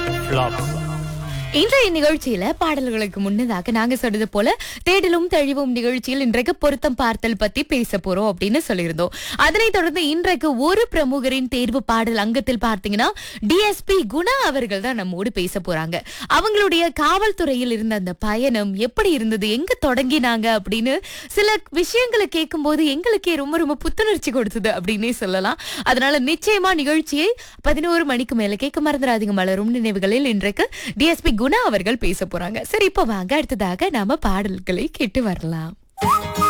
flops இன்றைய நிகழ்ச்சியில பாடல்களுக்கு முன்னதாக நாங்க சொன்னது போல தேடலும் தெளிவும் நிகழ்ச்சியில் இன்றைக்கு பொருத்தம் பார்த்தல் பத்தி பேச போறோம் அப்படின்னு சொல்லியிருந்தோம் அதனைத் தொடர்ந்து இன்றைக்கு ஒரு பிரமுகரின் தேர்வு பாடல் அங்கத்தில் பார்த்தீங்கன்னா டிஎஸ்பி குணா அவர்கள் தான் நம்மோடு பேச போறாங்க அவங்களுடைய காவல்துறையில் இருந்த அந்த பயணம் எப்படி இருந்தது எங்க தொடங்கினாங்க அப்படின்னு சில விஷயங்களை கேட்கும்போது எங்களுக்கே ரொம்ப ரொம்ப புத்துணர்ச்சி கொடுத்தது அப்படின்னே சொல்லலாம் அதனால நிச்சயமா நிகழ்ச்சியை பதினோரு மணிக்கு மேல கேட்க மறந்துடாதீங்க மலரும் நினைவுகளில் இன்றைக்கு டிஎஸ்பி குணா அவர்கள் பேச போறாங்க சரி இப்ப வாங்க அடுத்ததாக நாம பாடல்களை கேட்டு வரலாம்